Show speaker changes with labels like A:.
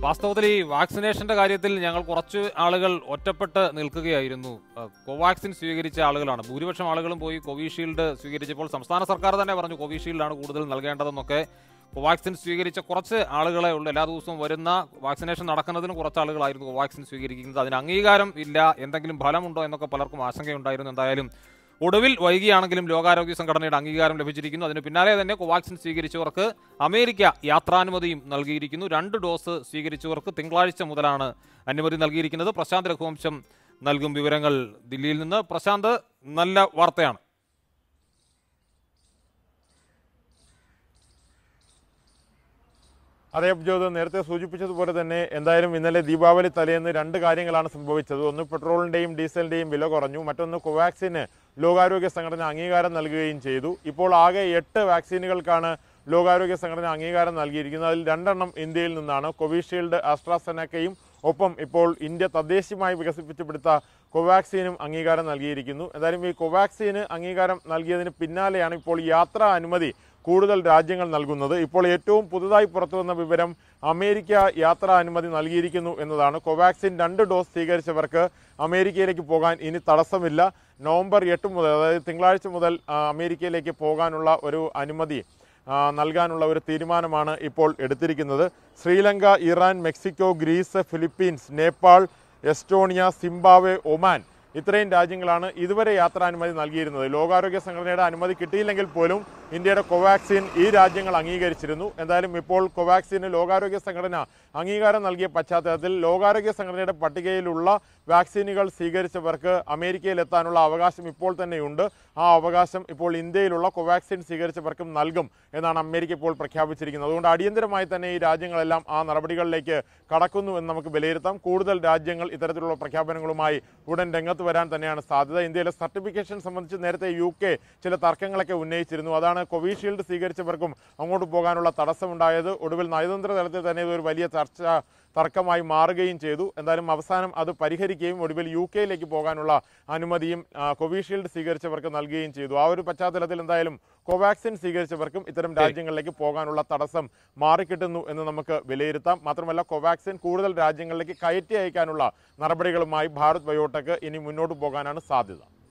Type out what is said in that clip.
A: വാസ്തവത്തിൽ ഈ വാക്സിനേഷന്റെ കാര്യത്തിൽ ഞങ്ങൾ കുറച്ച് ആളുകൾ ഒറ്റപ്പെട്ട് നിൽക്കുകയായിരുന്നു അഹ് കോവാക്സിൻ സ്വീകരിച്ച ആളുകളാണ് ഭൂരിപക്ഷം ആളുകളും പോയി കോവിഷീൽഡ് സ്വീകരിച്ചപ്പോൾ സംസ്ഥാന സർക്കാർ തന്നെ പറഞ്ഞു കോവിഷീൽഡാണ് കൂടുതൽ നൽകേണ്ടതെന്നൊക്കെ കോവാക്സിൻ സ്വീകരിച്ച കുറച്ച് ആളുകളെ ഉള്ളൂ എല്ലാ ദിവസവും വരുന്ന വാക്സിനേഷൻ നടക്കുന്നതിന് കുറച്ച് ആളുകളായിരുന്നു കോവാക്സിൻ സ്വീകരിക്കുന്നത് അതിന് അംഗീകാരം ഇല്ല എന്തെങ്കിലും ഫലമുണ്ടോ എന്നൊക്കെ പലർക്കും ആശങ്കയുണ്ടായിരുന്നു എന്തായാലും ഒടുവിൽ വൈകിയാണെങ്കിലും ലോകാരോഗ്യ സംഘടനയുടെ അംഗീകാരം ലഭിച്ചിരിക്കുന്നു അതിന് പിന്നാലെ തന്നെ കോവാക്സിൻ സ്വീകരിച്ചവർക്ക് അമേരിക്ക യാത്രാനുമതിയും നൽകിയിരിക്കുന്നു രണ്ട് ഡോസ് സ്വീകരിച്ചവർക്ക് തിങ്കളാഴ്ച മുതലാണ് അനുമതി നൽകിയിരിക്കുന്നത് പ്രശാന്ത് രഘുവംശം നൽകും വിവരങ്ങൾ ദില്ലിയിൽ നിന്ന് പ്രശാന്ത് നല്ല വാർത്തയാണ്
B: അതേ ജ്യോത് നേരത്തെ സൂചിപ്പിച്ചതുപോലെ തന്നെ എന്തായാലും ഇന്നലെ ദീപാവലി തലേന്ന് രണ്ട് കാര്യങ്ങളാണ് സംഭവിച്ചത് ഒന്ന് പെട്രോളിന്റെയും ഡീസലിന്റെയും വില കുറഞ്ഞു മറ്റൊന്ന് കോവാക്സിന് ലോകാരോഗ്യ സംഘടന അംഗീകാരം നൽകുകയും ചെയ്തു ഇപ്പോൾ ആകെ എട്ട് വാക്സിനുകൾക്കാണ് ലോകാരോഗ്യ സംഘടന അംഗീകാരം നൽകിയിരിക്കുന്നത് അതിൽ രണ്ടെണ്ണം ഇന്ത്യയിൽ നിന്നാണ് കോവിഷീൽഡ് ആസ്ട്രാസെനക്കയും ഒപ്പം ഇപ്പോൾ ഇന്ത്യ തദ്ദേശീയമായി വികസിപ്പിച്ചെടുത്ത കോവാക്സിനും അംഗീകാരം നൽകിയിരിക്കുന്നു എന്തായാലും ഈ കോവാക്സിന് അംഗീകാരം നൽകിയതിന് പിന്നാലെയാണ് ഇപ്പോൾ യാത്രാ അനുമതി കൂടുതൽ രാജ്യങ്ങൾ നൽകുന്നത് ഇപ്പോൾ ഏറ്റവും പുതുതായി പുറത്തുവന്ന വിവരം അമേരിക്ക യാത്രാ അനുമതി നൽകിയിരിക്കുന്നു എന്നതാണ് കോവാക്സിൻ രണ്ട് ഡോസ് സ്വീകരിച്ചവർക്ക് അമേരിക്കയിലേക്ക് പോകാൻ ഇനി തടസ്സമില്ല നവംബർ എട്ട് മുതൽ അതായത് തിങ്കളാഴ്ച മുതൽ ആ, അമേരിക്കയിലേക്ക് പോകാനുള്ള ഒരു അനുമതി ആ, നൽകാനുള്ള ഒരു തീരുമാനമാണ് ഇപ്പോൾ എടുത്തിരിക്കുന്നത് Sri Lanka Iran Mexico Greece Philippines Nepal Estonia Zimbabwe Oman ഇത്രയും രാജ്യങ്ങളാണ് ഇതുവരെ യാത്രാനുമതി നൽകിയിരുന്നത് ലോകാരോഗ്യ സംഘടനയുടെ അനുമതി കിട്ടിയില്ലെങ്കിൽ പോലും ഇന്ത്യയുടെ കോവാക്സിൻ ഈ രാജ്യങ്ങൾ അംഗീകരിച്ചിരുന്നു എന്തായാലും ഇപ്പോൾ കോവാക്സിന് ലോകാരോഗ്യ സംഘടന അംഗീകാരം നൽകിയ പശ്ചാത്തലത്തിൽ ലോകാരോഗ്യ സംഘടനയുടെ പട്ടികയിലുള്ള വാക്സിനുകൾ സ്വീകരിച്ചവർക്ക് അമേരിക്കയിൽ എത്താനുള്ള അവകാശം ഇപ്പോൾ തന്നെയുണ്ട് ആ അവകാശം ഇപ്പോൾ ഇന്ത്യയിലുള്ള കോവാക്സിൻ സ്വീകരിച്ചവർക്കും നൽകും എന്നാണ് അമേരിക്ക ഇപ്പോൾ പ്രഖ്യാപിച്ചിരിക്കുന്നത് അതുകൊണ്ട് അടിയന്തരമായി തന്നെ ഈ രാജ്യങ്ങളെല്ലാം ആ നടപടികളിലേക്ക് കടക്കുന്നു എന്ന് നമുക്ക് വിലയിരുത്താം കൂടുതൽ രാജ്യങ്ങൾ ഇത്തരത്തിലുള്ള പ്രഖ്യാപനങ്ങളുമായി ഉടൻ രംഗത്ത് വരാൻ തന്നെയാണ് സാധ്യത ഇന്ത്യയിലെ സർട്ടിഫിക്കേഷൻ സംബന്ധിച്ച് നേരത്തെ യു കെ ചില തർക്കങ്ങളൊക്കെ ഉന്നയിച്ചിരുന്നു അതാണ് കോവിഷീൽഡ് സ്വീകരിച്ചവർക്കും അങ്ങോട്ട് പോകാനുള്ള തടസ്സമുണ്ടായത് ഒടുവിൽ നയതന്ത്ര തലത്തിൽ തന്നെ ഇതൊരു വലിയ ചർച്ച തർക്കമായി മാറുകയും ചെയ്തു എന്തായാലും അവസാനം അത് പരിഹരിക്കുകയും ഒടുവിൽ യു കെയിലേക്ക് പോകാനുള്ള അനുമതിയും ആ, കോവിഷീൽഡ് സ്വീകരിച്ചവർക്ക് നൽകുകയും ചെയ്തു ആ ഒരു പശ്ചാത്തലത്തിൽ എന്തായാലും കോവാക്സിൻ സ്വീകരിച്ചവർക്കും ഇത്തരം രാജ്യങ്ങളിലേക്ക് പോകാനുള്ള തടസ്സം മാറിക്കിട്ടുന്നു എന്ന് നമുക്ക് വിലയിരുത്താം മാത്രമല്ല കോവാക്സിൻ കൂടുതൽ രാജ്യങ്ങളിലേക്ക് കയറ്റി അയക്കാനുള്ള നടപടികളുമായി ഭാരത് ബയോടെക് ഇനി മുന്നോട്ട് പോകാനാണ് സാധ്യത